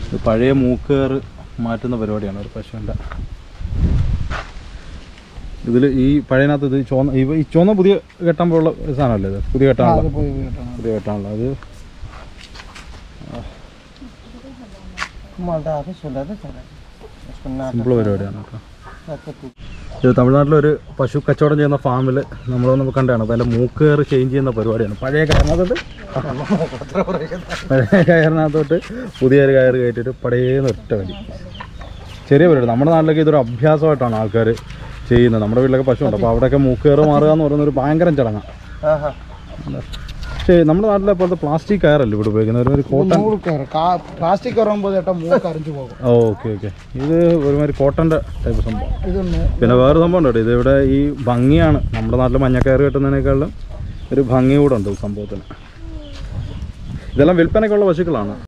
ഇത് പഴയ മൂക്കേറ് മാറ്റുന്ന പരിപാടിയാണ് ഒരു പശുവിൻ്റെ ഇതിൽ ഈ പഴയനകത്ത് ഇത് ചോന്ന ഇവ ഈ ചോന്ന പുതിയ കെട്ടാൻ പോലുള്ള സാധനമല്ലേ ഇത് പുതിയ കെട്ടാനുള്ള അത് പോയി കേട്ടാണ് പുതിയ കെട്ടാനുള്ള അത് मालदा आके सुना दे चला उसको ना സിമ്പിൾ പരിപാടിയാണ് കേട്ടോ ഇത് തമിഴ്നാട്ടിലൊരു പശു കച്ചവടം ചെയ്യുന്ന ഫാമിൽ നമ്മളൊന്ന് കണ്ടാണ് അപ്പോൾ അതിൻ്റെ മൂക്കേറ് ചേഞ്ച് ചെയ്യുന്ന പരിപാടിയാണ് പഴയ കയറിനകത്തോട്ട് പഴയ കയറിനകത്തോട്ട് പുതിയ ഒരു കയറ് കയറ്റിയിട്ട് പടയേന്ന് ഒറ്റ വലി ചെറിയ പരിപാടി നമ്മുടെ നാട്ടിലൊക്കെ ഇതൊരു അഭ്യാസമായിട്ടാണ് ആൾക്കാർ ചെയ്യുന്നത് നമ്മുടെ വീട്ടിലൊക്കെ പശു ഉണ്ട് അപ്പോൾ അവിടെയൊക്കെ മൂക്കേറ് മാറുക എന്ന് പറയുന്ന ഒരു ഭയങ്കര ചടങ്ങാണ് हाँ हाँ പക്ഷേ നമ്മുടെ നാട്ടിലെ പോലത്തെ പ്ലാസ്റ്റിക് കയറല്ല ഇവിടെ ഉപയോഗിക്കുന്നത് ഒരു- ഒരു കോട്ടൺ നൂറ് കയറ് പ്ലാസ്റ്റിക് വരുമ്പോൾ ചേട്ടാ മൂക്ക് അരിഞ്ഞു പോകും ഓക്കെ ഓക്കെ ഇത് ഒരുമാതിരി കോട്ടൻ്റെ ടൈപ്പ് സംഭവം ഇതൊന്ന് പിന്നെ വേറെ സംഭവം ഉണ്ട് കേട്ടോ ഇത് ഇവിടെ ഈ ഭംഗിയാണ് നമ്മുടെ നാട്ടിൽ മഞ്ഞക്കയറ് കെട്ടുന്നതിനേക്കാളും ഒരു ഭംഗി കൂടെ ഉണ്ട് ഈ സംഭവത്തിന് ഇതെല്ലാം വിൽപ്പനയ്ക്കുള്ള പശുക്കളാണ്